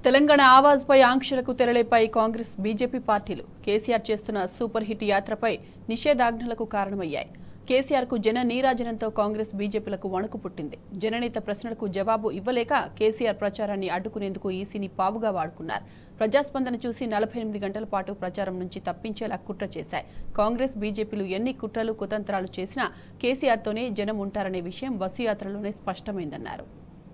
తెలంగాణ ఆవాజ్పై ఆంక్షలకు తెరలేపై కాంగ్రెస్ బీజేపీ పార్టీలు కేసీఆర్ చేస్తున్న సూపర్ హిట్ యాత్రపై నిషేధాజ్ఞలకు కారణమయ్యాయి కేసీఆర్కు జన నీరాజనంతో కాంగ్రెస్ బీజేపీలకు వణుకు పుట్టింది జననేత ప్రశ్నలకు జవాబు ఇవ్వలేక కేసీఆర్ ప్రచారాన్ని అడ్డుకునేందుకు ఈసీని పావుగా వాడుకున్నారు ప్రజాస్పందన చూసి నలభై ఎనిమిది గంటల పాటు ప్రచారం నుంచి తప్పించేలా కుట్ర చేశాయి కాంగ్రెస్ బీజేపీలు ఎన్ని కుట్రలు కుతంత్రాలు చేసినా కేసీఆర్తోనే జనం ఉంటారనే విషయం బస్సు యాత్రలోనే స్పష్టమైందన్నారు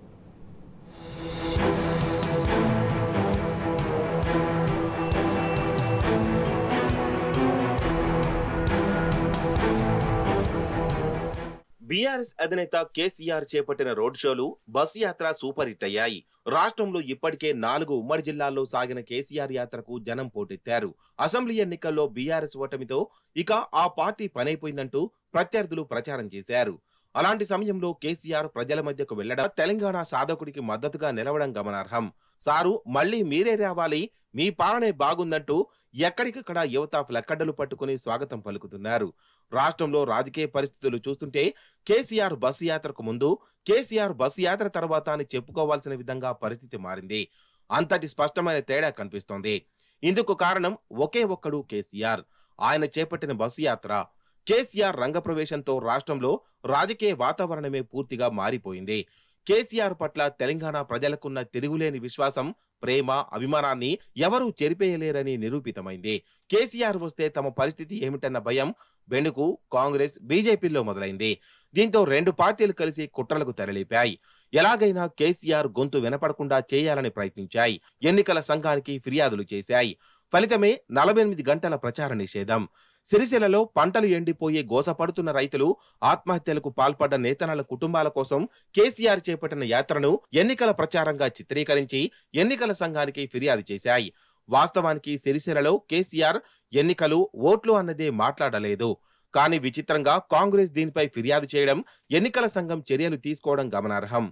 బీఆర్ఎస్ అధినేత కేసీఆర్ చేపట్టిన రోడ్ షోలు బస్ యాత్ర సూపర్ హిట్ అయ్యాయి రాష్ట్రంలో ఇప్పటికే నాలుగు ఉమ్మడి జిల్లాల్లో సాగిన కేసీఆర్ యాత్రకు జనం పోటెత్తారు అసెంబ్లీ ఎన్నికల్లో బీఆర్ఎస్ ఓటమితో ఇక ఆ పార్టీ పనైపోయిందంటూ ప్రత్యర్థులు ప్రచారం చేశారు అలాంటి సమయంలో కేసీఆర్ ప్రజల మధ్యకు వెళ్లడం తెలంగాణ సాధకుడికి మద్దతుగా నిలవడం గమనార్హం సారు మళ్ళీ మీరే రావాలి మీ పాలనే బాగుందంటూ ఎక్కడికక్కడ యువత ఫ్లెక్కడ్డలు పట్టుకుని స్వాగతం పలుకుతున్నారు రాష్ట్రంలో రాజకీయ పరిస్థితులు చూస్తుంటే కేసీఆర్ బస్సు యాత్రకు ముందు కేసీఆర్ బస్సు యాత్ర తర్వాత అని చెప్పుకోవాల్సిన విధంగా పరిస్థితి మారింది అంతటి స్పష్టమైన తేడా కనిపిస్తోంది ఇందుకు కారణం ఒకే ఒక్కడు కేసీఆర్ ఆయన చేపట్టిన బస్సు యాత్ర కేసీఆర్ రంగప్రవేశంతో రాష్ట్రంలో రాజకీయ వాతావరణమే పూర్తిగా మారిపోయింది కేసీఆర్ పట్ల తెలంగాణ ప్రజలకున్న తిరుగులేని విశ్వాసం ప్రేమ అభిమానాన్ని ఎవరూ చెరిపేయలేరని నిరూపితమైంది కేసీఆర్ వస్తే తమ పరిస్థితి ఏమిటన్న భయం వెనుకు కాంగ్రెస్ బీజేపీలో మొదలైంది దీంతో రెండు పార్టీలు కలిసి కుట్రలకు తెరలేపాయి ఎలాగైనా కేసీఆర్ గొంతు వినపడకుండా చేయాలని ప్రయత్నించాయి ఎన్నికల సంఘానికి ఫిర్యాదులు చేశాయి ఫలితమే నలభై ఎనిమిది గంటల ప్రచార నిషేధం సిరిసిల్లలో పంటలు ఎండిపోయి గోసపడుతున్న రైతులు ఆత్మహత్యలకు పాల్పడ్డ నేతనాల కుటుంబాల కోసం కేసీఆర్ చేపట్టిన యాత్రను ఎన్నికల ప్రచారంగా చిత్రీకరించి ఎన్నికల సంఘానికి ఫిర్యాదు చేశాయి వాస్తవానికి సిరిసిల్లలో కేసీఆర్ ఎన్నికలు ఓట్లు అన్నదే మాట్లాడలేదు కానీ విచిత్రంగా కాంగ్రెస్ దీనిపై ఫిర్యాదు చేయడం ఎన్నికల సంఘం చర్యలు తీసుకోవడం గమనార్హం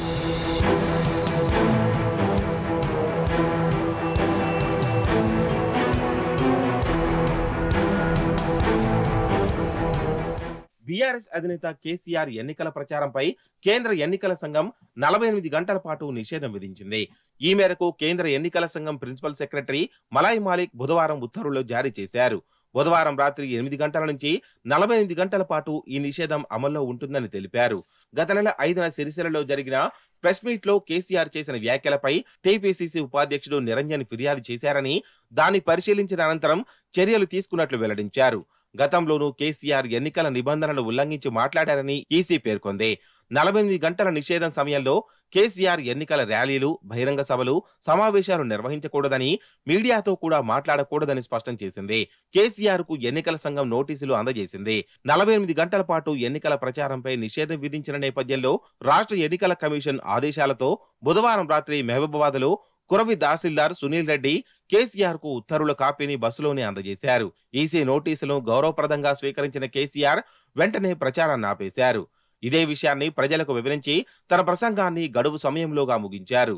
బీఆర్ఎస్ అధినేత కేసీఆర్ ఎన్నికల ప్రచారంపై కేంద్ర ఎన్నికల సంఘం నలభై ఎనిమిది గంటల పాటు నిషేధం విధించింది ఈ మేరకు కేంద్ర ఎన్నికల సంఘం ప్రిన్సిపల్ సెక్రటరీ మలాయ్ మాలిక్ బుధవారం ఉత్తర్వులు జారీ చేశారు బుధవారం రాత్రి ఎనిమిది గంటల నుంచి నలభై ఎనిమిది గంటల పాటు ఈ నిషేధం అమల్లో ఉంటుందని తెలిపారు గత నెల ఐదున సిరిసిల్లలో జరిగిన ప్రెస్ మీట్ లో కేసీఆర్ చేసిన వ్యాఖ్యలపై టీపీసీసీ ఉపాధ్యక్షుడు నిరంజన్ ఫిర్యాదు చేశారని దాన్ని పరిశీలించిన అనంతరం చర్యలు తీసుకున్నట్లు వెల్లడించారు గతంలోనూ కేసీఆర్ ఎన్నికల నిబంధనలు ఉల్లంఘించి మాట్లాడారని ఈసీ పేర్కొంది నలభై ఎనిమిది గంటల నిషేధం సమయంలో కేసీఆర్ ఎన్నికల ర్యాలీలు బహిరంగ సభలు సమావేశాలు నిర్వహించకూడదని మీడియాతో కూడా మాట్లాడకూడదని స్పష్టం చేసింది కేసీఆర్ కు ఎన్నికల సంఘం నోటీసులు అందజేసింది నలభై ఎనిమిది గంటల పాటు ఎన్నికల ప్రచారంపై నిషేధం విధించిన నేపథ్యంలో రాష్ట్ర ఎన్నికల కమిషన్ ఆదేశాలతో బుధవారం రాత్రి మహబూబాబాద్ లో కురవి తహసీల్దార్ సునీల్ రెడ్డి కేసీఆర్ కు ఉత్తర్వుల కాపీని బస్సులోనే అందజేశారు ఈసీ నోటీసులను గౌరవప్రదంగా స్వీకరించిన కేసీఆర్ వెంటనే ప్రచారాన్ని ఆపేశారు ఇదే విషయాన్ని ప్రజలకు వివరించి తన ప్రసంగాన్ని గడువు సమయంలోగా ముగించారు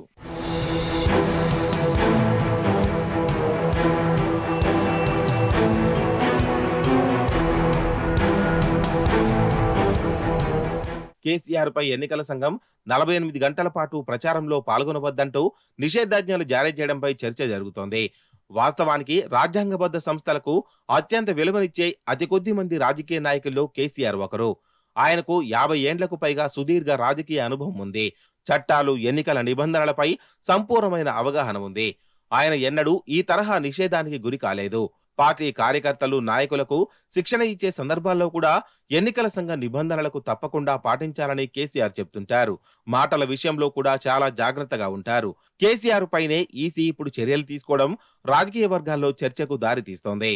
కేసీఆర్ పై ఎన్నికల సంఘం నలభై ఎనిమిది గంటల పాటు ప్రచారంలో పాల్గొనవద్దంటూ నిషేధాజ్ఞలు జారీ చేయడంపై చర్చ జరుగుతోంది వాస్తవానికి రాజ్యాంగబద్ధ సంస్థలకు అత్యంత విలువనిచ్చే అతి కొద్ది మంది రాజకీయ నాయకుల్లో కేసీఆర్ ఒకరు ఆయనకు యాభై ఏండ్లకు పైగా సుదీర్ఘ రాజకీయ అనుభవం ఉంది చట్టాలు ఎన్నికల నిబంధనలపై సంపూర్ణమైన అవగాహన ఉంది ఆయన ఎన్నడూ ఈ తరహా నిషేధానికి గురి కాలేదు పార్టీ కార్యకర్తలు నాయకులకు శిక్షణ ఇచ్చే సందర్భాల్లో కూడా ఎన్నికల సంఘ నిబంధనలకు తప్పకుండా పాటించాలని కేసీఆర్ చెప్తుంటారు మాటల విషయంలో కూడా చాలా జాగ్రత్తగా ఉంటారు కేసీఆర్ పైనే ఈసీ ఇప్పుడు చర్యలు తీసుకోవడం రాజకీయ వర్గాల్లో చర్చకు దారి తీస్తోంది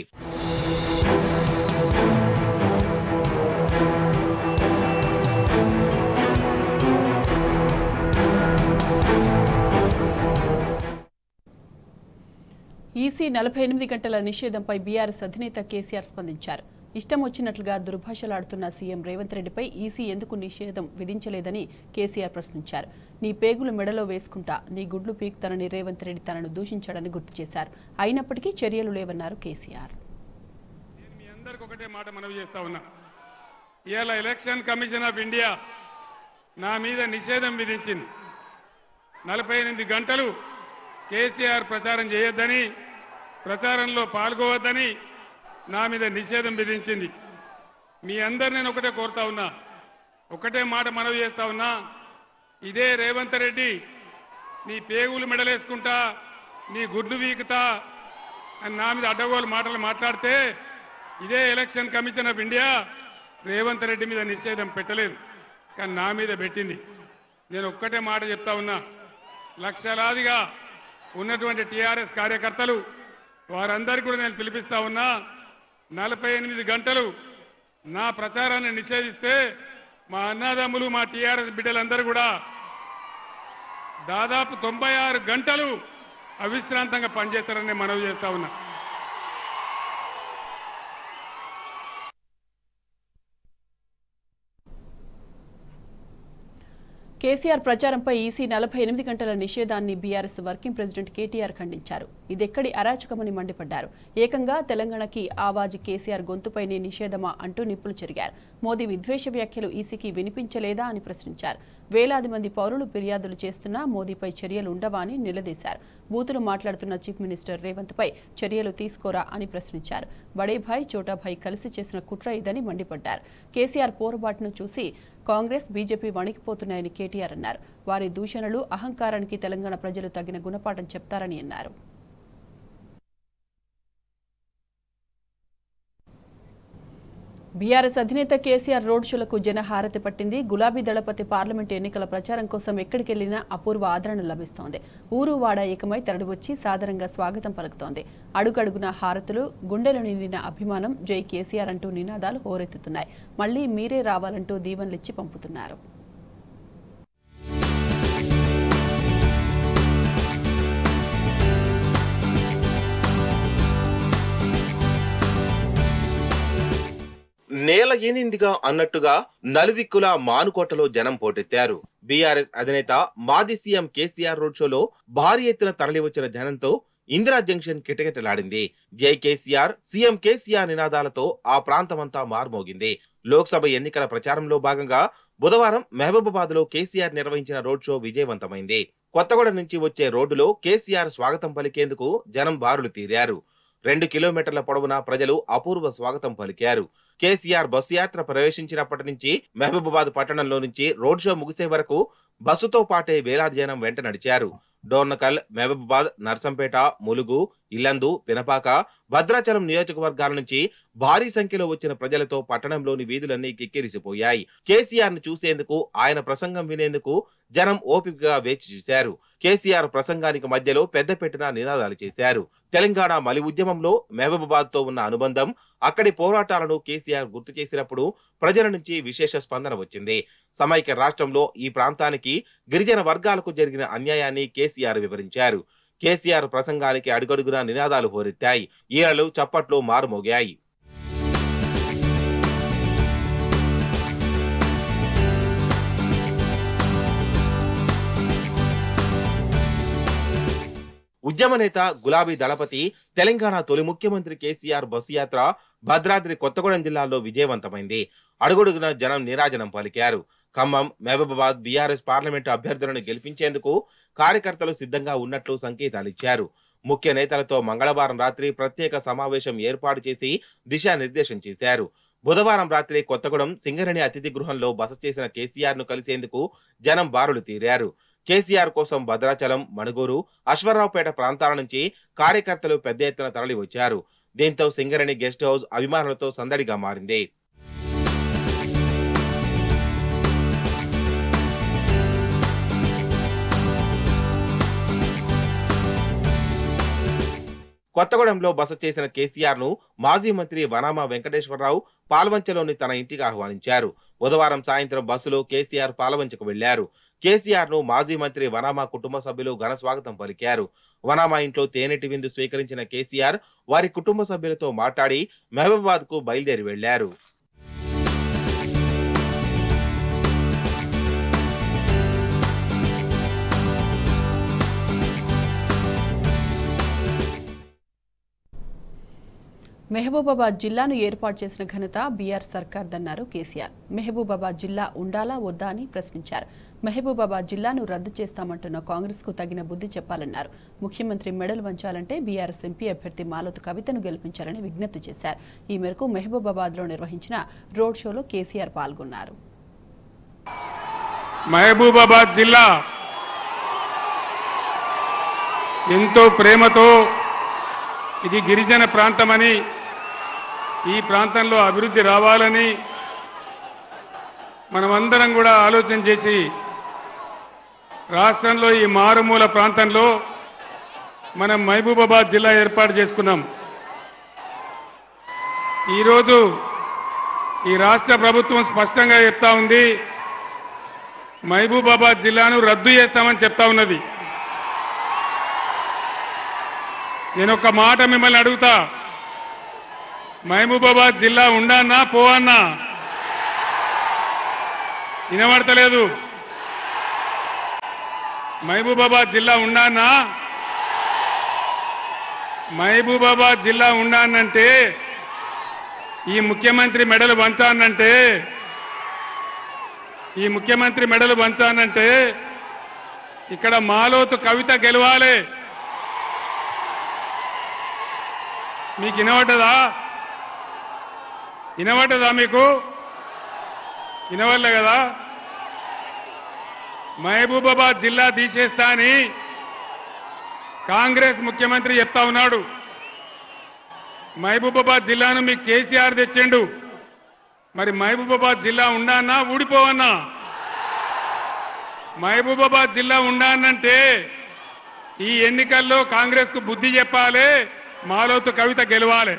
ఈసీ నలభై ఎనిమిది గంటల నిషేధంపై బీఆర్ఎస్ అధినేత కేసీఆర్ స్పందించారు ఇష్టం వచ్చినట్లుగా దుర్భాషలాడుతున్న సీఎం రేవంత్ రెడ్డిపై ఈసీ ఎందుకు నిషేధం విధించలేదని కేసీఆర్ ప్రశ్నించారు నీ పేగులు మెడలో వేసుకుంటా నీ గుడ్లు పీకుతానని రేవంత్ రెడ్డి తనను దూషించాడని గుర్తు చేశారు అయినప్పటికీ చర్యలు లేవన్నారు కేసీఆర్ నేను మీ అందరికి ఒకటే మాట మనవి చేస్తా ఉన్నా ఇవాళ ఎలక్షన్ కమిషన్ ఆఫ్ ఇండియా నా మీద నిషేధం విధించింది నలభై ఎనిమిది గంటలు కేసీఆర్ ప్రచారం చేయొద్దని ప్రచారంలో పాల్గొవద్దని నా మీద నిషేధం విధించింది మీ అందరు నేను ఒకటే కోరుతా ఉన్నా ఒకటే మాట మనవి చేస్తా ఉన్నా ఇదే రేవంత్ రెడ్డి నీ పేగులు మెడలేసుకుంటా నీ గుడ్లు వీకుతా అని నా మీద అడ్డగోలు మాటలు మాట్లాడితే ఇదే Election Commission of India Revanth Reddy మీద నిషేధం పెట్టలేదు కానీ నా మీద పెట్టింది నేను ఒక్కటే మాట చెప్తా ఉన్నా లక్షలాదిగా ఉన్నటువంటి టీఆర్ఎస్ కార్యకర్తలు వారందరికీ కూడా నేను పిలిపిస్తా ఉన్నా నలభై ఎనిమిది గంటలు నా ప్రచారాన్ని నిషేధిస్తే మా అన్నదమ్ములు మా టీఆర్ఎస్ బిడ్డలందరూ కూడా దాదాపు తొంభై ఆరు గంటలు అవిశ్రాంతంగా పనిచేస్తారని నేను మనవి చేస్తా ఉన్నా కేసీఆర్ ప్రచారంపై ఈసీ నలభై ఎనిమిది గంటల నిషేధాన్ని బీఆర్ఎస్ వర్కింగ్ ప్రెసిడెంట్ కేటీఆర్ ఖండించారు ఇదెక్కడి అరాచకమని మండిపడ్డారు ఏకంగా తెలంగాణకి ఆవాజ్ కేసీఆర్ గొంతుపైనే నిషేధమా అంటూ నిప్పులు చెరిగారు మోదీ విద్వేష వ్యాఖ్యలు ఈసీకి వినిపించలేదా అని ప్రశ్నించారు వేలాది మంది పౌరులు ఫిర్యాదులు చేస్తున్నా మోదీపై చర్యలు ఉండవా అని నిలదీశారు బూతులు మాట్లాడుతున్న చీఫ్ మినిస్టర్ రేవంత్ పై చర్యలు తీసుకోరా అని ప్రశ్నించారు బడేభాయ్ చోటాభాయ్ కలిసి చేసిన కుట్ర ఇదని మండిపడ్డారు కేసీఆర్ పోరుబాటును చూసి కాంగ్రెస్ బీజేపీ వణికిపోతున్నాయని కేటీఆర్ అన్నారు వారి దూషణలు అహంకారానికి తెలంగాణ ప్రజలు తగిన గుణపాఠం చెప్తారని అన్నారు బీఆర్ఎస్ అధినేత కేసీఆర్ రోడ్ షోలకు జనహారతి పట్టింది గులాబీ దళపతి పార్లమెంటు ఎన్నికల ప్రచారం కోసం ఎక్కడికెళ్లినా అపూర్వ ఆదరణ లభిస్తోంది ఊరు వాడ ఏకమై తరలివచ్చి సాదరంగా స్వాగతం పలుకుతోంది అడుగడుగున హారతులు గుండెలు నిండిన అభిమానం జై కేసీఆర్ అంటూ నినాదాలు హోరెత్తుతున్నాయి మళ్లీ మీరే రావాలంటూ దీవెనలిచ్చి పంపుతున్నారు నేల ఏనిందిగా అన్నట్టుగా నలుదిక్కుల మానుకోటలో జనం పోటెత్తారు బీఆర్ఎస్ అధినేత మాజీ సీఎం కేసీఆర్ రోడ్ షోలో భారీ ఎత్తున తరలివచ్చిన జనంతో ఇందిరా జంక్షన్ కిటకిటలాడింది జై కేసీఆర్ సీఎం కేసీఆర్ నినాదాలతో ఆ ప్రాంతమంతా మార్మోగింది లోక్సభ ఎన్నికల ప్రచారంలో భాగంగా బుధవారం మహబూబాబాద్ లో కేసీఆర్ నిర్వహించిన రోడ్ షో విజయవంతమైంది కొత్తగూడెం నుంచి వచ్చే రోడ్డులో కేసీఆర్ స్వాగతం పలికేందుకు జనం బారులు తీరారు రెండు కిలోమీటర్ల పొడవునా ప్రజలు అపూర్వ స్వాగతం పలికారు కేసీఆర్ బస్సు యాత్ర ప్రవేశించినప్పటి నుంచి మహబూబాబాద్ పట్టణంలో నుంచి రోడ్ షో ముగిసే వరకు బస్సుతో పాటే వేలాది జనం వెంట నడిచారు డోర్నకల్ మహబూబాబాద్ నర్సంపేట ములుగు ఇల్లందు పినపాక భద్రాచలం నియోజకవర్గాల నుంచి భారీ సంఖ్యలో వచ్చిన ప్రజలతో పట్టణంలోని వీధులన్నీ కిక్కిరిసిపోయాయి కేసీఆర్ ను చూసేందుకు ఆయన ప్రసంగం వినేందుకు జనం ఓపికగా వేచి చూశారు కేసీఆర్ ప్రసంగానికి మధ్యలో పెద్ద పెట్టిన నినాదాలు చేశారు తెలంగాణ మలి ఉద్యమంలో మహబూబాబాద్ తో ఉన్న అనుబంధం అక్కడి పోరాటాలను కేసీఆర్ గుర్తు చేసినప్పుడు ప్రజల నుంచి విశేష స్పందన వచ్చింది సమైక్య రాష్ట్రంలో ఈ ప్రాంతానికి గిరిజన వర్గాలకు జరిగిన అన్యాయాన్ని కేసీఆర్ వివరించారు కేసీఆర్ ప్రసంగానికి అడుగడుగునా నినాదాలు హోరెత్తాయి ఈలలు చప్పట్లు మారుమోగాయి ఉద్యమ నేత గులాబీ దళపతి తెలంగాణ తొలి ముఖ్యమంత్రి కేసీఆర్ బస్సు యాత్ర భద్రాద్రి కొత్తగూడెం జిల్లాలో విజయవంతమైంది అడుగడుగున జనం నీరాజనం పలికారు ఖమ్మం మహబూబాబాద్ బీఆర్ఎస్ పార్లమెంటు అభ్యర్థులను గెలిపించేందుకు కార్యకర్తలు సిద్ధంగా ఉన్నట్లు సంకేతాలిచ్చారు ముఖ్య నేతలతో మంగళవారం రాత్రి ప్రత్యేక సమావేశం ఏర్పాటు చేసి దిశానిర్దేశం చేశారు బుధవారం రాత్రి కొత్తగూడెం సింగరేణి అతిథి గృహంలో బస చేసిన కేసీఆర్ ను కలిసేందుకు జనం బారులు తీరారు కేసీఆర్ కోసం భద్రాచలం మణుగూరు అశ్వరావుపేట ప్రాంతాల నుంచి కార్యకర్తలు పెద్ద ఎత్తున తరలి వచ్చారు దీంతో సింగరేణి గెస్ట్ హౌస్ అభిమానులతో సందడిగా మారింది కొత్తగూడెంలో బస చేసిన కేసీఆర్ ను మాజీ మంత్రి వనామా వెంకటేశ్వరరావు పాల్వంచలోని తన ఇంటికి ఆహ్వానించారు బుధవారం సాయంత్రం బస్సులో కేసీఆర్ పాల్వంచకు వెళ్లారు కేసీఆర్ ను మాజీ మంత్రి వనామా కుటుంబ సభ్యులు ఘన స్వాగతం పలికారు వనామా ఇంట్లో తేనెటి విందు స్వీకరించిన కేసీఆర్ వారి కుటుంబ సభ్యులతో మాట్లాడి మహబూబాబాద్ కు బయలుదేరి వెళ్లారు మహబూబాబాద్ జిల్లాను ఏర్పాటు చేసిన ఘనత బీఆర్ సర్కార్దన్నారు కేసీఆర్ మహబూబాబాద్ జిల్లా ఉండాలా వద్దా అని ప్రశ్నించారు మహబూబాబాద్ జిల్లాను రద్దు చేస్తామంటున్న కాంగ్రెస్ కు తగిన బుద్ధి చెప్పాలన్నారు ముఖ్యమంత్రి మెడలు వంచాలంటే బీఆర్ఎస్ ఎంపీ అభ్యర్థి మాలోతు కవితను గెలిపించాలని విజ్ఞప్తి చేశారు ఈ మేరకు మహబూబాబాద్ లో నిర్వహించిన రోడ్ షోలో కేసీఆర్ పాల్గొన్నారు మహబూబాబాద్ జిల్లా ఎంతో ప్రేమతో ఇది గిరిజన ప్రాంతమని ఈ ప్రాంతంలో అభివృద్ధి రావాలని మనమందరం కూడా ఆలోచన చేసి రాష్ట్రంలో ఈ మారుమూల ప్రాంతంలో మనం మహబూబాబాద్ జిల్లా ఏర్పాటు చేసుకున్నాం ఈరోజు ఈ రాష్ట్ర ప్రభుత్వం స్పష్టంగా చెప్తా ఉంది మహబూబాబాద్ జిల్లాను రద్దు చేస్తామని చెప్తా ఉన్నది నేను ఒక మాట మిమ్మల్ని అడుగుతా మహబూబాబాద్ జిల్లా ఉండన్నా పోవన్నా వినబడతలేదు మహబూబాబాద్ జిల్లా ఉండానా మహబూబాబాద్ జిల్లా ఉండానంటే ఈ ముఖ్యమంత్రి మెడలు వంచానంటే ఈ ముఖ్యమంత్రి మెడలు వంచానంటే ఇక్కడ మాలోతు కవిత గెలవాలి మీకు వినబడ్డదా వినబడ్డదా మీకు వినవల్లే కదా మహబూబాబాద్ జిల్లా తీసేస్తా అని కాంగ్రెస్ ముఖ్యమంత్రి చెప్తా ఉన్నాడు మహబూబాబాద్ జిల్లాను మీకు కేసీఆర్ తెచ్చిండు మరి మహబూబాబాద్ జిల్లా ఉండానా ఊడిపోవన్నా మహబూబాబాద్ జిల్లా ఉండానంటే ఈ ఎన్నికల్లో కాంగ్రెస్ కు బుద్ధి చెప్పాలి మాలోతు కవిత గెలవాలి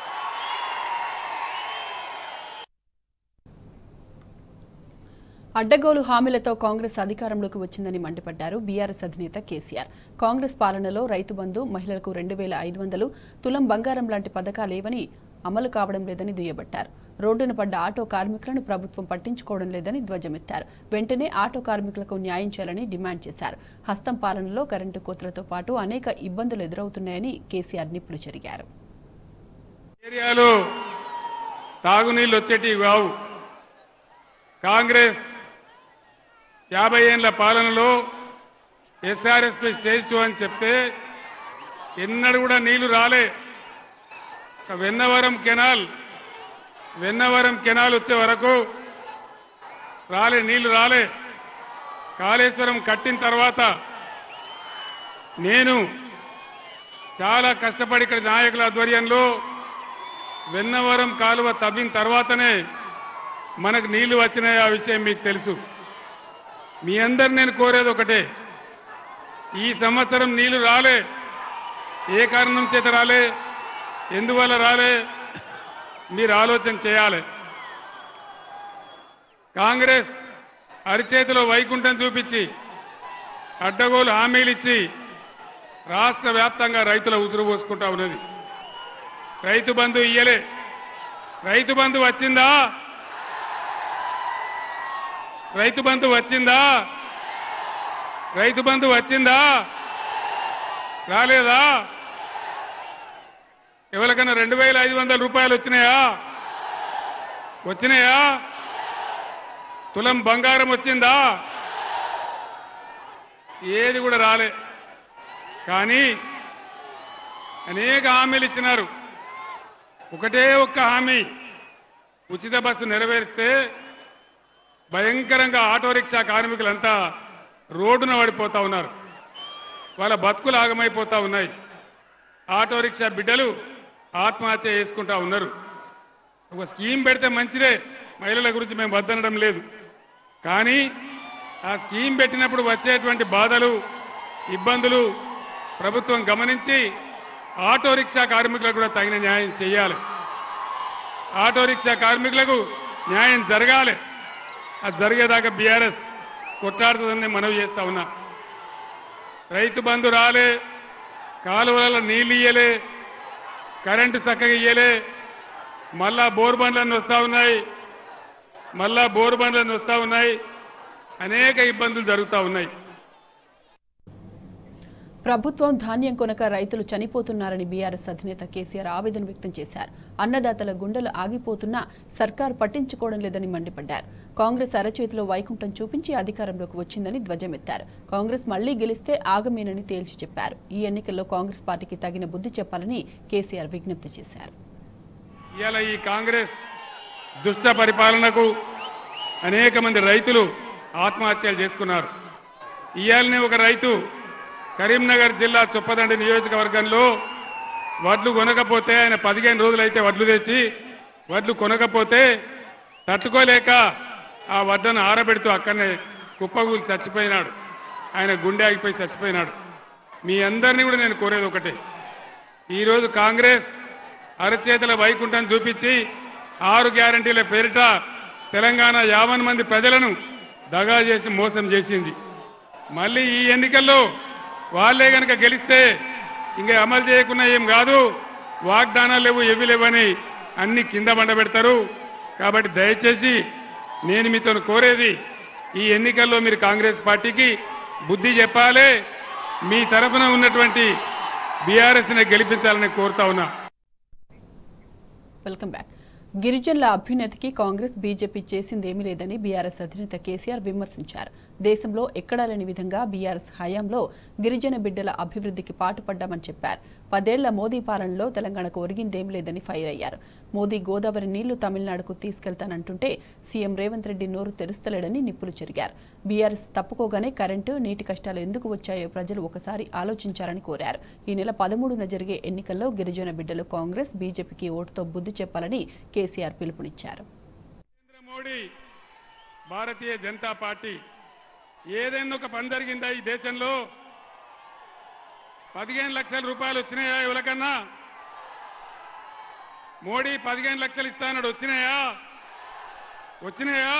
అడ్డగోలు హామీలతో కాంగ్రెస్ అధికారంలోకి వచ్చిందని మండిపడ్డారు బీఆర్ఎస్ అధినేత కేసీఆర్ కాంగ్రెస్ పాలనలో రైతు బంధు మహిళలకు రెండు వేల ఐదు వందలు తులం బంగారం లాంటి పథకాలేవని అమలు కావడం లేదని దుయ్యబట్టారు రోడ్డున పడ్డ ఆటో కార్మికులను ప్రభుత్వం పట్టించుకోవడం లేదని ధ్వజమెత్తారు వెంటనే ఆటో కార్మికులకు న్యాయం చేయాలని డిమాండ్ చేశారు హస్తం పాలనలో కరెంటు కోతలతో పాటు అనేక ఇబ్బందులు ఎదురవుతున్నాయని కేసీఆర్ నిప్పులు చెరిగారు ఏరియాలో తాగునీళ్ళు వచ్చేటివి కావు కాంగ్రెస్ యాభై ఏళ్ల పాలనలో ఎస్ఆర్ఎస్పీ స్టేజ్ టూ అని చెప్తే ఎన్నడూ కూడా నీళ్లు రాలే ఒక వెన్నవరం కెనాల్ వెన్నవరం కెనాల్ వచ్చే వరకు రాలే నీళ్లు రాలే కాళేశ్వరం కట్టిన తర్వాత నేను చాలా కష్టపడి ఇక్కడ నాయకుల ఆధ్వర్యంలో వెన్నవరం కాలువ తవ్విన తర్వాతనే మనకు నీళ్లు వచ్చినాయి ఆ విషయం మీకు తెలుసు మీ అందరు నేను కోరేది ఒకటే ఈ సంవత్సరం నీళ్లు రాలే ఏ కారణం చేత రాలే ఎందువల్ల రాలే మీరు ఆలోచన చేయాలి కాంగ్రెస్ అరిచేతిలో వైకుంఠం చూపించి అడ్డగోలు హామీలు ఇచ్చి రాష్ట్ర వ్యాప్తంగా రైతుల ఉసురు పోసుకుంటా ఉన్నది రైతు బంధు ఇయ్యలే రైతు బంధు వచ్చిందా రైతు బంధు వచ్చిందా రైతు బంధు వచ్చిందా రాలేదా ఎవరికైనా రెండు వేల ఐదు వందల రూపాయలు వచ్చినాయా వచ్చినాయా తులం బంగారం వచ్చిందా ఏది కూడా రాలే కానీ అనేక హామీలు ఇచ్చినారు ఒకటే ఒక్క హామీ ఉచిత బస్సు నెరవేరిస్తే భయంకరంగా ఆటో రిక్షా కార్మికులంతా రోడ్డున పడిపోతా ఉన్నారు వాళ్ళ బతుకులు ఆగమైపోతా ఉన్నాయి ఆటో రిక్షా బిడ్డలు ఆత్మహత్య చేసుకుంటా ఉన్నారు ఒక స్కీమ్ పెడితే మంచిదే మహిళల గురించి మేము వద్దనడం లేదు కానీ ఆ స్కీమ్ పెట్టినప్పుడు వచ్చేటువంటి బాధలు ఇబ్బందులు ప్రభుత్వం గమనించి ఆటో రిక్షా కార్మికులకు కూడా తగిన న్యాయం చేయాలి ఆటో రిక్షా కార్మికులకు న్యాయం జరగాలి అది జరిగేదాకా బీఆర్ఎస్ కొట్లాడుతుందని మనవి చేస్తా ఉన్నా రైతు బంధు రాలే కాలువలలో నీళ్లు ఇయ్యలే కరెంటు చక్కగా ఇయ్యలే మళ్ళా బోర్ బండ్లన్నీ వస్తూ ఉన్నాయి మళ్ళా బోర్ బండ్లన్నీ వస్తూ ఉన్నాయి అనేక ఇబ్బందులు జరుగుతూ ఉన్నాయి ప్రభుత్వం ధాన్యం కొనక రైతులు చనిపోతున్నారని బీఆర్ఎస్ అధినేత కేసీఆర్ ఆవేదన వ్యక్తం చేశారు అన్నదాతల గుండెలు ఆగిపోతున్నా సర్కారు పట్టించుకోవడం లేదని మండిపడ్డారు కాంగ్రెస్ అరచేతిలో వైకుంఠం చూపించి అధికారంలోకి వచ్చిందని ధ్వజమెత్తారు కాంగ్రెస్ మళ్లీ గెలిస్తే ఆగమేనని తేల్చి చెప్పారు ఈ ఎన్నికల్లో కాంగ్రెస్ పార్టీకి తగిన బుద్ధి చెప్పాలని కేసీఆర్ విజ్ఞప్తి చేశారు ఇవాళ ఈ కాంగ్రెస్ దుష్ట పరిపాలనకు అనేక మంది రైతులు ఆత్మహత్యలు చేసుకున్నారు ఇవాళనే ఒక రైతు కరీంనగర్ జిల్లా చొప్పదండి నియోజకవర్గంలో వడ్లు కొనకపోతే ఆయన పదిహేను రోజులైతే వడ్లు తెచ్చి వడ్లు కొనకపోతే తట్టుకోలేక ఆ వడ్లను ఆరబెడుతూ అక్కడనే కుప్పగూలి చచ్చిపోయినాడు ఆయన గుండె ఆగిపోయి చచ్చిపోయినాడు మీ అందరినీ కూడా నేను కోరేది ఒకటే ఈరోజు కాంగ్రెస్ అరచేతుల వైకుంఠం చూపించి ఆరు గ్యారంటీల పేరిట తెలంగాణ యావన్ మంది ప్రజలను దగా చేసి మోసం చేసింది మళ్ళీ ఈ ఎన్నికల్లో వాళ్ళే గనక గెలిస్తే ఇంకా అమలు చేయకుండా ఏం కాదు వాగ్దానాలు లేవు ఎవి లేవని అన్ని కింద బండబెడతారు కాబట్టి దయచేసి నేను మీతో కోరేది ఈ ఎన్నికల్లో మీరు కాంగ్రెస్ పార్టీకి బుద్ధి చెప్పాలి మీ తరఫున ఉన్నటువంటి బీఆర్ఎస్ని గెలిపించాలని కోరుతా ఉన్నా వెల్కమ్ బ్యాక్ గిరిజనుల అభ్యున్నతికి కాంగ్రెస్ బీజేపీ చేసిందేమీ లేదని బీఆర్ఎస్ అధినేత కేసీఆర్ విమర్శించారు దేశంలో ఎక్కడా లేని విధంగా బీఆర్ఎస్ హయాంలో గిరిజన బిడ్డల అభివృద్ధికి పాటుపడ్డామని చెప్పారు పదేళ్ల మోదీ పాలనలో తెలంగాణకు ఒరిగిందేం లేదని ఫైర్ అయ్యారు మోదీ గోదావరి నీళ్లు తమిళనాడుకు తీసుకెళ్తానంటుంటే సీఎం రేవంత్ రెడ్డి నోరు తెరుస్తలేడని నిప్పులు చెరిగారు బీఆర్ఎస్ తప్పుకోగానే కరెంటు నీటి కష్టాలు ఎందుకు వచ్చాయో ప్రజలు ఒకసారి ఆలోచించాలని కోరారు ఈ నెల పదమూడున జరిగే ఎన్నికల్లో గిరిజన బిడ్డలు కాంగ్రెస్ బీజేపీకి ఓటుతో బుద్ధి చెప్పాలని కేసీఆర్ పిలుపునిచ్చారు నరేంద్ర మోడీ భారతీయ జనతా పార్టీ ఏదైనా ఒక పని జరిగిందా ఈ దేశంలో పదిహేను లక్షల రూపాయలు వచ్చినాయా ఎవరికన్నా మోడీ పదిహేను లక్షలు ఇస్తానడు వచ్చినాయా వచ్చినాయా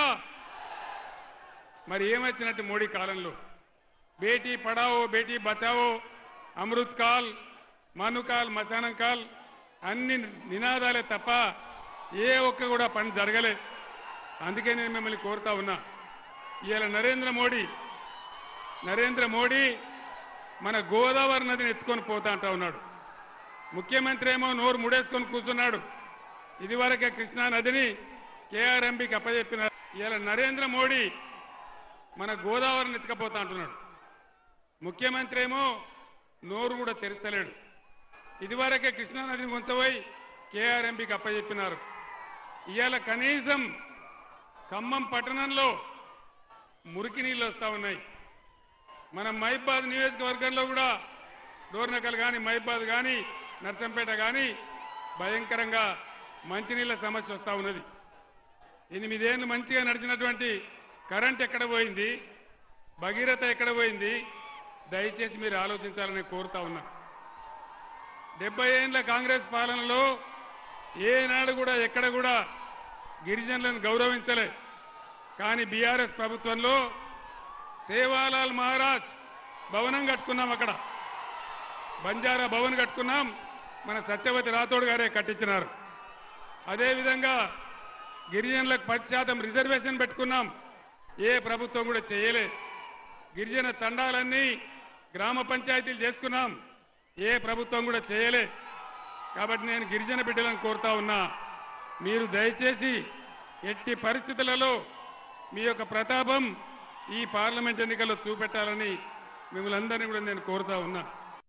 మరి ఏమొచ్చినట్టు మోడీ కాలంలో బేటీ పడావో బేటీ బచావో అమృత్ కాల్ మనుకాల్ మశానం కాల్ అన్ని నినాదాలే తప్ప ఏ ఒక్క కూడా పని జరగలే అందుకే నేను మిమ్మల్ని కోరుతా ఉన్నా ఇవాళ నరేంద్ర మోడీ నరేంద్ర మోడీ మన గోదావరి నదిని ఎత్తుకొని పోతా అంటా ఉన్నాడు ముఖ్యమంత్రి ఏమో నోరు ముడేసుకొని కూర్చున్నాడు ఇదివరకే కృష్ణా నదిని కేఆర్ఎంబికి అప్పచెప్పినారు ఇవాళ నరేంద్ర మోడీ మన గోదావరిని ఎత్తుకపోతా అంటున్నాడు ముఖ్యమంత్రి ఏమో నోరు కూడా తెరుస్తలేడు ఇదివరకే కృష్ణా నదిని ఉంచబోయి కేఆర్ఎంపీకి అప్పచెప్పినారు ఇవాళ కనీసం ఖమ్మం పట్టణంలో మురికి నీళ్ళు వస్తా ఉన్నాయి మన మైబాద్ నియోజకవర్గంలో కూడా డోర్నకల్ కానీ మైబాద్ కానీ నర్సంపేట కానీ భయంకరంగా మంచినీళ్ళ సమస్య వస్తా ఉన్నది ఎనిమిదేళ్లు మంచిగా నడిచినటువంటి కరెంట్ ఎక్కడ పోయింది భగీరథ ఎక్కడ పోయింది దయచేసి మీరు ఆలోచించాలని కోరుతా ఉన్నా డెబ్బై ఏళ్ల కాంగ్రెస్ పాలనలో ఏనాడు కూడా ఎక్కడ కూడా గిరిజనులను గౌరవించలే కానీ బీఆర్ఎస్ ప్రభుత్వంలో సేవాలాల్ మహారాజ్ భవనం కట్టుకున్నాం అక్కడ బంజారా భవన్ కట్టుకున్నాం మన సత్యవతి రాథోడ్ గారే కట్టించినారు అదేవిధంగా గిరిజనులకు పది శాతం రిజర్వేషన్ పెట్టుకున్నాం ఏ ప్రభుత్వం కూడా చేయలే గిరిజన తండాలన్నీ గ్రామ పంచాయతీలు చేసుకున్నాం ఏ ప్రభుత్వం కూడా చేయలే కాబట్టి నేను గిరిజన బిడ్డలను కోరుతా ఉన్నా మీరు దయచేసి ఎట్టి పరిస్థితులలో మీ యొక్క ప్రతాపం ఈ పార్లమెంట్ ఎన్నికల్లో చూపెట్టాలని మిమ్మల్ని అందరినీ కూడా నేను కోరుతా ఉన్నా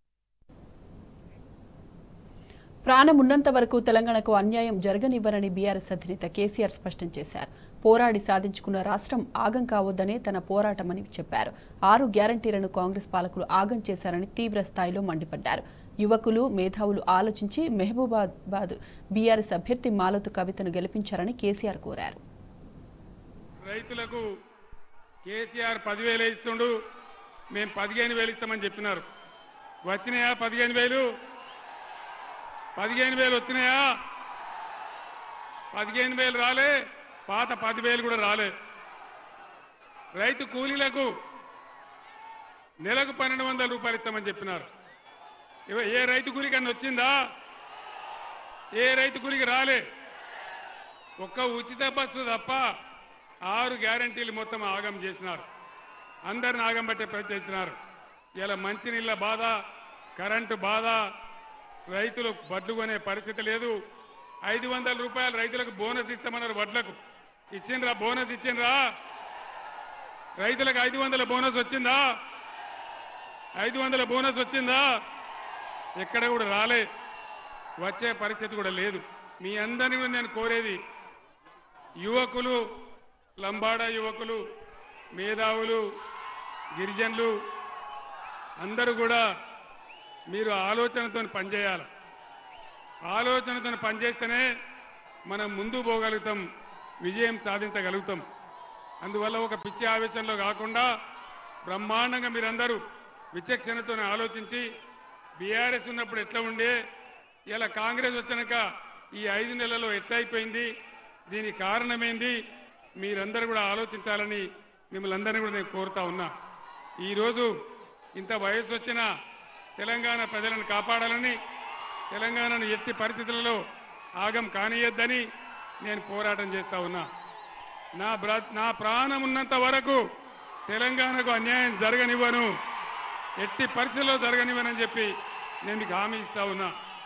ప్రాణం ఉన్నంత వరకు తెలంగాణకు అన్యాయం జరగనివ్వరని బీఆర్ఎస్ అధినేత కేసీఆర్ స్పష్టం చేశారు పోరాడి సాధించుకున్న రాష్ట్రం ఆగం కావద్దనే తన పోరాటమని చెప్పారు ఆరు గ్యారంటీలను కాంగ్రెస్ పాలకులు ఆగం చేశారని తీవ్ర స్థాయిలో మండిపడ్డారు యువకులు మేధావులు ఆలోచించి మెహబూబాబాద్ బీఆర్ఎస్ అభ్యర్థి మాలతు కవితను గెలిపించారని కేసీఆర్ కోరారు రైతులకు కేసీఆర్ పదివేలు ఇస్తుండు మేము పదిహేను వేలు ఇస్తామని చెప్పినారు వచ్చినాయా పదిహేను వేలు పదిహేను వేలు వచ్చినాయా పదిహేను వేలు రాలే పాత పదివేలు కూడా రాలే రైతు కూలీలకు నెలకు పన్నెండు వందల రూపాయలు ఇస్తామని చెప్పినారు ఇవ- ఏ రైతు కూలికి అన్న వచ్చిందా ఏ రైతు కూలికి రాలే ఒక్క ఉచిత బస్సు తప్ప ఆరు గ్యారంటీలు మొత్తం ఆగం చేసినారు అందరిని ఆగం పట్టే ప్రయత్నం చేసినారు ఇలా మంచినీళ్ళ బాధ కరెంటు బాధ రైతులు వడ్లు కొనే పరిస్థితి లేదు ఐదు వందల రూపాయలు రైతులకు బోనస్ ఇస్తామన్నారు వడ్లకు ఇచ్చిండ్రా బోనస్ ఇచ్చిండ్రా రైతులకు ఐదు వందల బోనస్ వచ్చిందా ఐదు వందల బోనస్ వచ్చిందా ఎక్కడ కూడా రాలే వచ్చే పరిస్థితి కూడా లేదు మీ అందరినీ కూడా నేను కోరేది యువకులు లంబాడా యువకులు మేధావులు గిరిజనులు అందరూ కూడా మీరు ఆలోచనతో పనిచేయాలి ఆలోచనతో పనిచేస్తేనే మనం ముందు పోగలుగుతాం విజయం సాధించగలుగుతాం అందువల్ల ఒక పిచ్చి ఆవేశంలో కాకుండా బ్రహ్మాండంగా మీరందరూ విచక్షణతో ఆలోచించి బీఆర్ఎస్ ఉన్నప్పుడు ఎట్లా ఉండే ఇలా కాంగ్రెస్ వచ్చినాక ఈ ఐదు నెలల్లో ఎట్లా అయిపోయింది దీనికి కారణమేంది మీరందరూ కూడా ఆలోచించాలని మిమ్మల్ని అందరినీ కూడా నేను కోరుతా ఉన్నా ఈరోజు ఇంత వయసు వచ్చిన తెలంగాణ ప్రజలను కాపాడాలని తెలంగాణను ఎట్టి పరిస్థితులలో ఆగం కానియద్దని నేను పోరాటం చేస్తా ఉన్నా నా బ్ర నా ప్రాణం ఉన్నంత వరకు తెలంగాణకు అన్యాయం జరగనివ్వను ఎట్టి పరిస్థితుల్లో జరగనివ్వనని చెప్పి నేను మీకు హామీ ఇస్తా ఉన్నా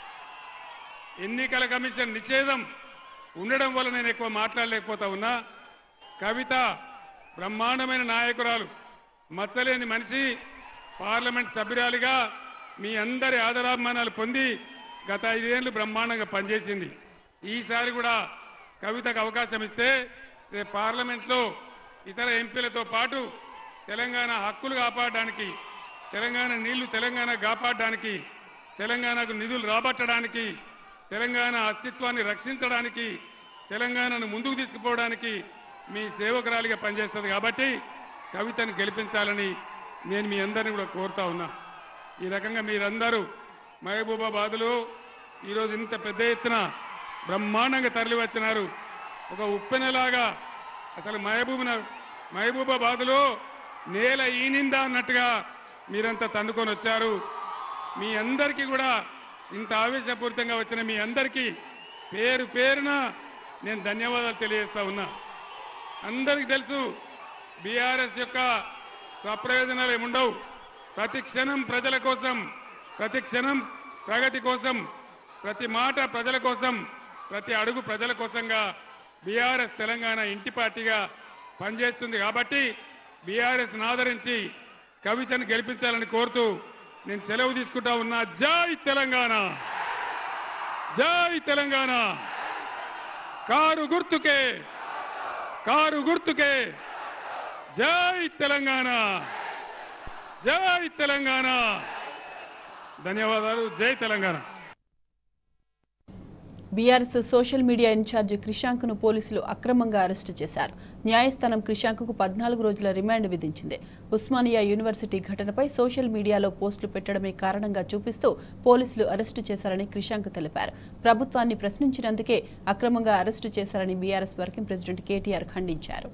ఎన్నికల కమిషన్ నిషేధం ఉండడం వల్ల నేను ఎక్కువ మాట్లాడలేకపోతా ఉన్నా కవిత బ్రహ్మాండమైన నాయకురాలు మచ్చలేని మనిషి పార్లమెంట్ సభ్యురాలిగా మీ అందరి ఆదరాభిమానాలు పొంది గత ఐదేళ్లు బ్రహ్మాండంగా పనిచేసింది ఈసారి కూడా కవితకు అవకాశం ఇస్తే రేపు పార్లమెంట్లో ఇతర ఎంపీలతో పాటు తెలంగాణ హక్కులు కాపాడడానికి తెలంగాణ నీళ్లు తెలంగాణ కాపాడడానికి తెలంగాణకు నిధులు రాబట్టడానికి తెలంగాణ అస్తిత్వాన్ని రక్షించడానికి తెలంగాణను ముందుకు తీసుకుపోవడానికి మీ సేవకురాలిగా పనిచేస్తుంది కాబట్టి కవితను గెలిపించాలని నేను మీ అందరిని కూడా కోరుతా ఉన్నా ఈ రకంగా మీరందరూ మహబూబాబాద్లో ఈరోజు ఇంత పెద్ద ఎత్తున బ్రహ్మాండంగా తరలి వచ్చినారు ఒక ఉప్పెనలాగా అసలు మహబూబ్ మహబూబాబాద్లో నేల ఈనిందా అన్నట్టుగా మీరంతా తండుకొని వచ్చారు మీ అందరికీ కూడా ఇంత ఆవేశపూరితంగా వచ్చిన మీ అందరికీ పేరు పేరున నేను ధన్యవాదాలు తెలియజేస్తా ఉన్నా అందరికీ తెలుసు బీఆర్ఎస్ యొక్క స్వప్రయోజనాలు ఏముండవు ప్రతి క్షణం ప్రజల కోసం ప్రతి క్షణం ప్రగతి కోసం ప్రతి మాట ప్రజల కోసం ప్రతి అడుగు ప్రజల కోసంగా బీఆర్ఎస్ తెలంగాణ ఇంటి పార్టీగా పనిచేస్తుంది కాబట్టి బీఆర్ఎస్ ఆదరించి కవితను గెలిపించాలని కోరుతూ నేను సెలవు తీసుకుంటా ఉన్నా జై తెలంగాణ జై తెలంగాణ కారు గుర్తుకే కారు గుర్తుకే జై తెలంగాణ జై తెలంగాణ ధన్యవాదాలు జై Telangana BRS social media incharge క్రిషాంక్ను పోలీసులు అక్రమంగా అరెస్టు చేశారు న్యాయస్థానం క్రిషాంక్కు పద్నాలుగు రోజుల రిమాండ్ విధించింది ఉస్మానియా యూనివర్సిటీ ఘటనపై సోషల్ మీడియాలో పోస్టులు పెట్టడమే కారణంగా చూపిస్తూ పోలీసులు అరెస్టు చేశారని క్రిషాంక్ తెలిపారు ప్రభుత్వాన్ని ప్రశ్నించినందుకే అక్రమంగా అరెస్టు చేశారని బీఆర్ఎస్ వర్కింగ్ ప్రెసిడెంట్ కేటీఆర్ ఖండించారు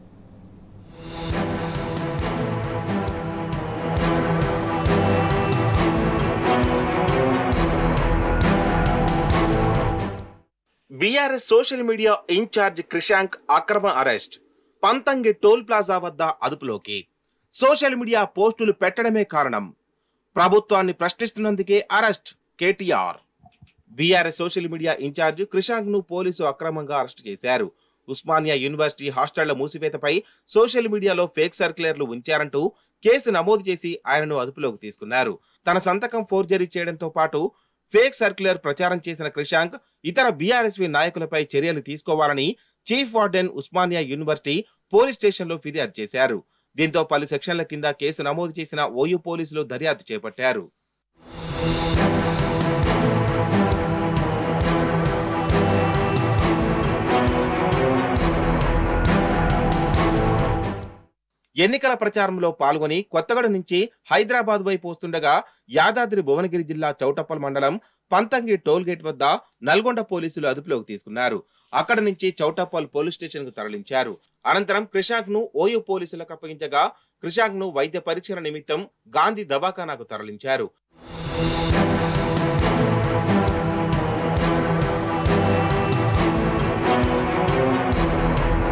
BRS social media incharge Krishank అక్రమ అరెస్ట్ పంతంగి టోల్ ప్లాజా వద్ద అదుపులోకి సోషల్ మీడియా పోస్టులు పెట్టడమే కారణం ప్రభుత్వాన్ని ప్రశ్నిస్తున్నందుకే arrest KTR BRS social media incharge Krishank ను పోలీసు అక్రమంగా అరెస్ట్ చేశారు ఉస్మానియా యూనివర్సిటీ హాస్టళ్ల మూసివేతపై సోషల్ మీడియాలో ఫేక్ సర్క్యులర్లు ఉంచారంటూ కేసు నమోదు చేసి ఆయనను అదుపులోకి తీసుకున్నారు తన సంతకం ఫోర్జరీ చేయడంతో పాటు ఫేక్ సర్క్యులర్ ప్రచారం చేసిన క్రిషాంక్ ఇతర బీఆర్ఎస్వి నాయకులపై చర్యలు తీసుకోవాలని chief warden Osmania university police స్టేషన్లో ఫిర్యాదు చేశారు దీంతో పలు సెక్షన్ల కింద కేసు నమోదు చేసిన ఓయూ పోలీసులు దర్యాప్తు చేపట్టారు ఎన్నికల ప్రచారంలో పాల్గొని కొత్తగూడ నుంచి హైదరాబాద్ వైపు వస్తుండగా యాదాద్రి భువనగిరి జిల్లా చౌటప్పల్ మండలం పంతంగి టోల్ గేట్ వద్ద నల్గొండ పోలీసులు అదుపులోకి తీసుకున్నారు అక్కడ నుంచి చౌటప్పల్ పోలీస్ స్టేషన్ కు తరలించారు అనంతరం క్రిషాంక్ ను ఓయూ పోలీసులకు అప్పగించగా క్రిషాంక్ ను వైద్య పరీక్షల నిమిత్తం గాంధీ దవాఖానాకు తరలించారు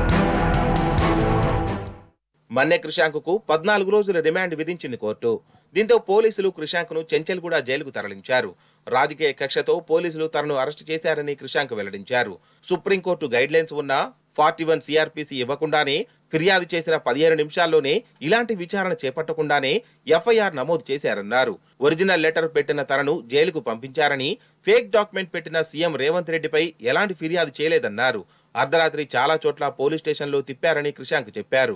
మన్నె క్రిషాంకుకు పద్నాలుగు రోజుల రిమాండ్ విధించింది కోర్టు దీంతో పోలీసులు క్రిషాంక్ ను చెంచల్గూడ జైలుకు తరలించారు రాజకీయ కక్షతో పోలీసులు తనను అరెస్టు చేశారని క్రిషాంక్ వెల్లడించారు సుప్రీంకోర్టు గైడ్ లైన్స్ ఉన్న ఫార్టీ వన్ సిఆర్పిసి ఇవ్వకుండానే ఫిర్యాదు చేసిన పదిహేను నిమిషాల్లోనే ఇలాంటి విచారణ చేపట్టకుండానే ఎఫ్ఐఆర్ నమోదు చేశారన్నారు ఒరిజినల్ లెటర్ పెట్టిన తనను జైలుకు పంపించారని ఫేక్ డాక్యుమెంట్ పెట్టిన సీఎం రేవంత్ రెడ్డిపై ఎలాంటి ఫిర్యాదు చేయలేదన్నారు అర్ధరాత్రి చాలా చోట్ల పోలీస్ స్టేషన్లో తిప్పారని క్రిషాంక్ చెప్పారు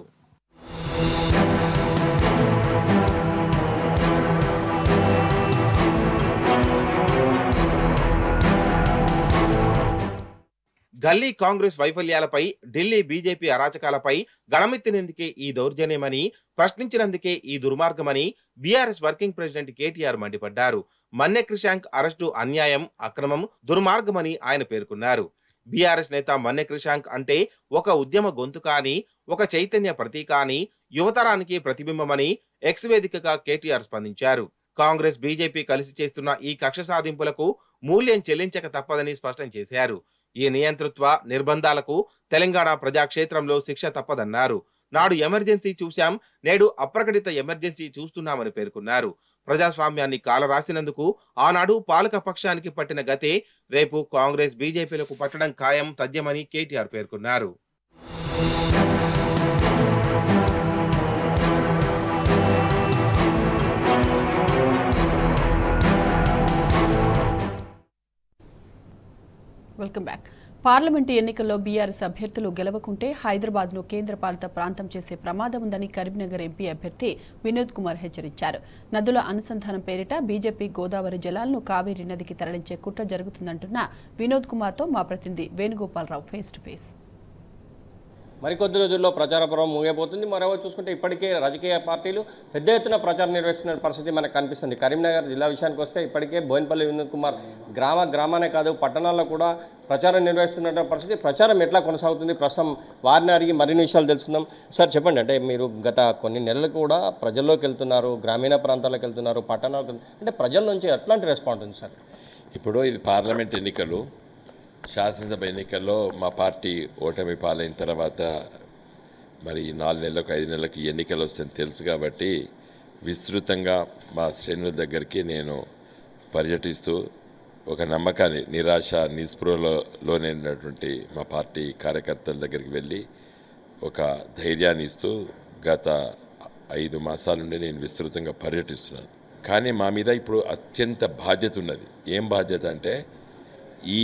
గల్లీ కాంగ్రెస్ వైఫల్యాలపై ఢిల్లీ బీజేపీ అరాచకాలపై గళమెత్తినందుకే ఈ దౌర్జన్యమని ప్రశ్నించినందుకే ఈ దుర్మార్గమని బీఆర్ఎస్ వర్కింగ్ ప్రెసిడెంట్ కేటీఆర్ మండిపడ్డారు మన్నె క్రిషాంక్ అరెస్టు అన్యాయం అక్రమం దుర్మార్గమని ఆయన పేర్కొన్నారు బీఆర్ఎస్ నేత మన్నె క్రిషాంక్ అంటే ఒక ఉద్యమ గొంతుక అని ఒక చైతన్య ప్రతీక అని యువతరానికి ప్రతిబింబమని ఎక్స్ వేదికగా కేటీఆర్ స్పందించారు కాంగ్రెస్ బీజేపీ కలిసి చేస్తున్న ఈ కక్ష సాధింపులకు మూల్యం చెల్లించక తప్పదని స్పష్టం చేశారు ఈ నియంతృత్వ నిర్బంధాలకు తెలంగాణ ప్రజాక్షేత్రంలో శిక్ష తప్పదన్నారు నాడు ఎమర్జెన్సీ చూశాం నేడు అప్రకటిత ఎమర్జెన్సీ చూస్తున్నామని పేర్కొన్నారు ప్రజాస్వామ్యాన్ని కాలరాసినందుకు ఆనాడు పాలక పక్షానికి పట్టిన గతే రేపు కాంగ్రెస్ బీజేపీలకు పట్టడం ఖాయం తథ్యమని కేటీఆర్ పేర్కొన్నారు వెల్కమ్ బ్యాక్ పార్లమెంటు ఎన్నికల్లో బీఆర్ఎస్ అభ్యర్థులు గెలవకుంటే హైదరాబాద్ను కేంద్రపాలిత ప్రాంతం చేసే ప్రమాదం ఉందని కరీంనగర్ ఎంపీ అభ్యర్థి వినోద్ కుమార్ హెచ్చరించారు నదుల అనుసంధానం పేరిట బీజేపీ గోదావరి జలాలను కావేరీ నదికి తరలించే కుట్ర జరుగుతుందంటున్న వినోద్ కుమార్తో మా ప్రతినిధి వేణుగోపాలరావు ఫేస్ టు ఫేస్ మరికొద్ది రోజుల్లో ప్రచార పర్వం ముగియబోతుంది మరోవైపు చూసుకుంటే ఇప్పటికే రాజకీయ పార్టీలు పెద్ద ఎత్తున ప్రచారం నిర్వహిస్తున్న పరిస్థితి మనకు కనిపిస్తుంది కరీంనగర్ జిల్లా విషయానికి వస్తే ఇప్పటికే బోయినపల్లి వినోద్ కుమార్ గ్రామ గ్రామానే కాదు పట్టణాల్లో కూడా ప్రచారం నిర్వహిస్తున్న పరిస్థితి ప్రచారం ఎట్లా కొనసాగుతుంది ప్రస్తుతం వారిని అడిగి మరిన్ని విషయాలు తెలుసుకుందాం సార్ చెప్పండి అంటే మీరు గత కొన్ని నెలలు కూడా ప్రజల్లోకి వెళ్తున్నారు గ్రామీణ ప్రాంతాలకు వెళ్తున్నారు పట్టణాలకు వెళ్తున్నారు. అంటే ప్రజల నుంచి ఎట్లాంటి రెస్పాన్స్ ఉంది సార్ ఇప్పుడు ఇది పార్లమెంట్ ఎన్నికలు శాసనసభ ఎన్నికల్లో మా పార్టీ ఓటమి పాలైన తర్వాత మరి ఈ నాలుగు నెలలకు ఐదు నెలలకు ఈ ఎన్నికలు వస్తాయని తెలుసు కాబట్టి విస్తృతంగా మా శ్రేణుల దగ్గరికి నేను పర్యటిస్తూ ఒక నమ్మకాన్ని నిరాశ నిస్పృహలో లోనైనటువంటి మా పార్టీ కార్యకర్తల దగ్గరికి వెళ్ళి ఒక ధైర్యాన్ని ఇస్తూ గత ఐదు మాసాల నుండి నేను విస్తృతంగా పర్యటిస్తున్నాను కానీ మా మీద ఇప్పుడు అత్యంత బాధ్యత ఉన్నది ఏం బాధ్యత అంటే ఈ